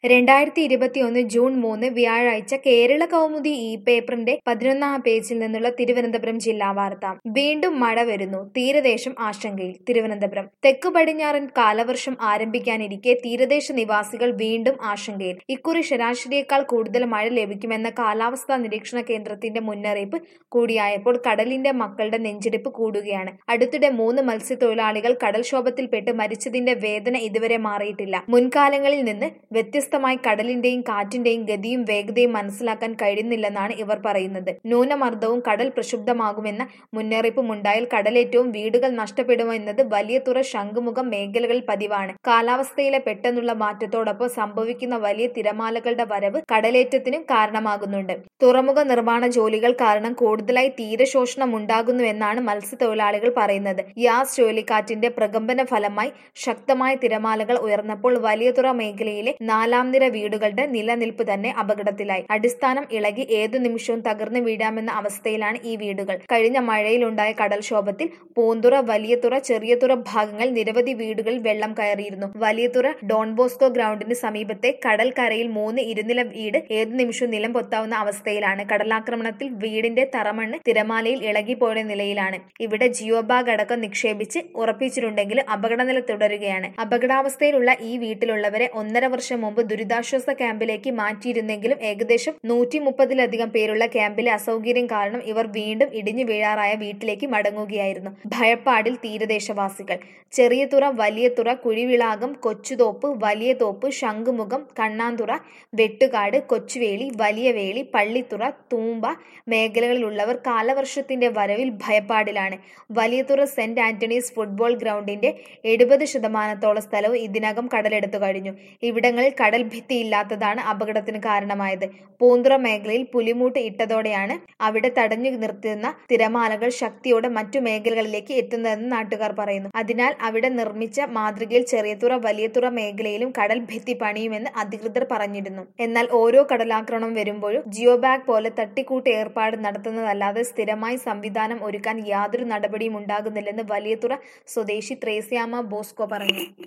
രണ്ടായിരത്തി ഇരുപത്തിയൊന്ന് ജൂൺ മൂന്ന് വ്യാഴാഴ്ച കേരള കൗമുദി ഈ പേപ്പറിന്റെ പതിനൊന്നാം പേജിൽ നിന്നുള്ള തിരുവനന്തപുരം ജില്ലാ വാർത്ത വീണ്ടും മഴ വരുന്നു തീരദേശം ആശങ്കയിൽ തിരുവനന്തപുരം തെക്ക് പടിഞ്ഞാറൻ കാലവർഷം ആരംഭിക്കാനിരിക്കെ തീരദേശ നിവാസികൾ വീണ്ടും ആശങ്കയിൽ ഇക്കുറി ശരാശരിയേക്കാൾ കൂടുതൽ മഴ ലഭിക്കുമെന്ന കാലാവസ്ഥാ നിരീക്ഷണ കേന്ദ്രത്തിന്റെ മുന്നറിയിപ്പ് കൂടിയായപ്പോൾ കടലിന്റെ മക്കളുടെ നെഞ്ചിടിപ്പ് കൂടുകയാണ് അടുത്തിടെ മൂന്ന് മത്സ്യത്തൊഴിലാളികൾ കടൽക്ഷോഭത്തിൽപ്പെട്ട് മരിച്ചതിന്റെ വേദന ഇതുവരെ മാറിയിട്ടില്ല മുൻകാലങ്ങളിൽ നിന്ന് വ്യത്യസ്തമായി കടലിന്റെയും കാറ്റിന്റെയും ഗതിയും വേഗതയും മനസ്സിലാക്കാൻ കഴിയുന്നില്ലെന്നാണ് ഇവർ പറയുന്നത് ന്യൂനമർദ്ദവും കടൽ പ്രക്ഷുബ്ധമാകുമെന്ന മുന്നറിയിപ്പുമുണ്ടായാൽ കടലേറ്റവും വീടുകൾ നഷ്ടപ്പെടുമോ എന്നത് വലിയ തുറ ശംഖുമുഖം മേഖലകളിൽ പതിവാണ് കാലാവസ്ഥയിലെ പെട്ടെന്നുള്ള മാറ്റത്തോടൊപ്പം സംഭവിക്കുന്ന വലിയ തിരമാലകളുടെ വരവ് കടലേറ്റത്തിനും കാരണമാകുന്നുണ്ട് തുറമുഖ നിർമ്മാണ ജോലികൾ കാരണം കൂടുതലായി തീരശോഷണം ഉണ്ടാകുന്നുവെന്നാണ് മത്സ്യത്തൊഴിലാളികൾ പറയുന്നത് യാസ് ചുഴലിക്കാറ്റിന്റെ പ്രകമ്പന ഫലമായി ശക്തമായ തിരമാലകൾ ഉയർന്നപ്പോൾ വലിയതുറ മേഖലയിലെ നാലാം നിര വീടുകളുടെ നിലനിൽപ്പ് തന്നെ അപകടത്തിലായി അടിസ്ഥാനം ഇളകി ഏതു നിമിഷവും തകർന്നു വീഴാമെന്ന അവസ്ഥയിലാണ് ഈ വീടുകൾ കഴിഞ്ഞ മഴയിലുണ്ടായ കടൽക്ഷോഭത്തിൽ പൂന്തുറ വലിയതുറ ചെറിയതുറ ഭാഗങ്ങൾ നിരവധി വീടുകളിൽ വെള്ളം കയറിയിരുന്നു വലിയതുറ ഡോൺ ബോസ്കോ ഗ്രൗണ്ടിന് സമീപത്തെ കടൽക്കരയിൽ മൂന്ന് ഇരുനില വീട് ഏതു നിമിഷവും നിലം പൊത്താവുന്ന അവസ്ഥയിലാണ് കടലാക്രമണത്തിൽ വീടിന്റെ തറമണ്ണ് തിരമാലയിൽ ഇളകിപ്പോയ നിലയിലാണ് ഇവിടെ ജിയോ ബാഗ് അടക്കം നിക്ഷേപിച്ച് ഉറപ്പിച്ചിട്ടുണ്ടെങ്കിലും അപകടനില തുടരുകയാണ് അപകടാവസ്ഥയിലുള്ള ഈ വീട്ടിലുള്ളവരെ ഒന്നര വർഷം മുമ്പ് ദുരിതാശ്വാസ ക്യാമ്പിലേക്ക് മാറ്റിയിരുന്നെങ്കിലും ഏകദേശം നൂറ്റി മുപ്പതിലധികം പേരുള്ള ക്യാമ്പിലെ അസൗകര്യം കാരണം ഇവർ വീണ്ടും ഇടിഞ്ഞു വീഴാറായ വീട്ടിലേക്ക് മടങ്ങുകയായിരുന്നു ഭയപ്പാടിൽ തീരദേശവാസികൾ ചെറിയതുറ വലിയതുറ കുഴിവിളാകം കൊച്ചുതോപ്പ് വലിയ തോപ്പ് ശംഖുമുഖം കണ്ണാന്തുറ വെട്ടുകാട് കൊച്ചുവേളി വലിയവേളി പള്ളിത്തുറ തൂമ്പ മേഖലകളിലുള്ളവർ കാലവർഷത്തിന്റെ വരവിൽ ഭയപ്പാടിലാണ് വലിയതുറ സെന്റ് ആന്റണീസ് ഫുട്ബോൾ ഗ്രൗണ്ടിന്റെ എഴുപത് ശതമാനത്തോളം സ്ഥലവും ഇതിനകം കടലെടുത്തു കഴിഞ്ഞു ഇവിടങ്ങളിൽ കടൽ ഭിത്തി ഇല്ലാത്തതാണ് അപകടത്തിന് കാരണമായത് പൂന്തുറ മേഖലയിൽ പുലിമൂട്ട് ഇട്ടതോടെയാണ് അവിടെ തടഞ്ഞു നിർത്തുന്ന തിരമാലകൾ ശക്തിയോടെ മറ്റു മേഖലകളിലേക്ക് എത്തുന്നതെന്ന് നാട്ടുകാർ പറയുന്നു അതിനാൽ അവിടെ നിർമ്മിച്ച മാതൃകയിൽ ചെറിയതുറ വലിയതുറ മേഖലയിലും കടൽ ഭിത്തി പണിയുമെന്ന് അധികൃതർ പറഞ്ഞിരുന്നു എന്നാൽ ഓരോ കടലാക്രമണം വരുമ്പോഴും ജിയോ ബാഗ് പോലെ തട്ടിക്കൂട്ട് ഏർപ്പാട് നടത്തുന്നതല്ലാതെ സ്ഥിരമായി സംവിധാനം ഒരുക്കാൻ യാതൊരു നടപടിയും ഉണ്ടാകുന്നില്ലെന്ന് വലിയതുറ സ്വദേശി ത്രേസ്യാമ ബോസ്കോ പറഞ്ഞു